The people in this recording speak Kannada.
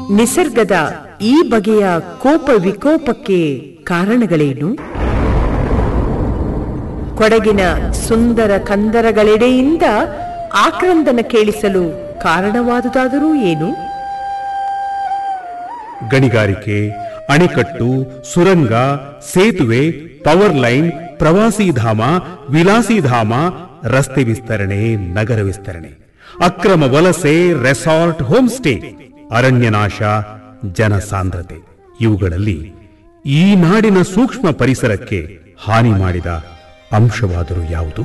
ನಿಸರ್ಗದ ಈ ಬಗೆಯ ಕೋಪ ವಿಕೋಪಕ್ಕೆ ಕಾರಣಗಳೇನು ಕೊಡಗಿನ ಸುಂದರ ಕಂದರಗಳೆಡೆಯಿಂದ ಆಕ್ರಂದನ ಕೇಳಿಸಲು ಕಾರಣವಾದುದಾದರೂ ಏನು ಗಣಿಗಾರಿಕೆ ಅಣೆಕಟ್ಟು ಸುರಂಗ ಸೇತುವೆ ಪವರ್ ಲೈನ್ ಪ್ರವಾಸಿಧಾಮ ವಿಲಾಸಿಧಾಮ ರಸ್ತೆ ವಿಸ್ತರಣೆ ನಗರ ವಿಸ್ತರಣೆ ಅಕ್ರಮ ವಲಸೆ ರೆಸಾರ್ಟ್ ಹೋಮ್ ಸ್ಟೇ ಅರಣ್ಯನಾಶ ಜನಸಾಂದ್ರತೆ ಇವುಗಳಲ್ಲಿ ಈ ನಾಡಿನ ಸೂಕ್ಷ್ಮ ಪರಿಸರಕ್ಕೆ ಹಾನಿ ಮಾಡಿದ ಅಂಶವಾದರೂ ಯಾವುದು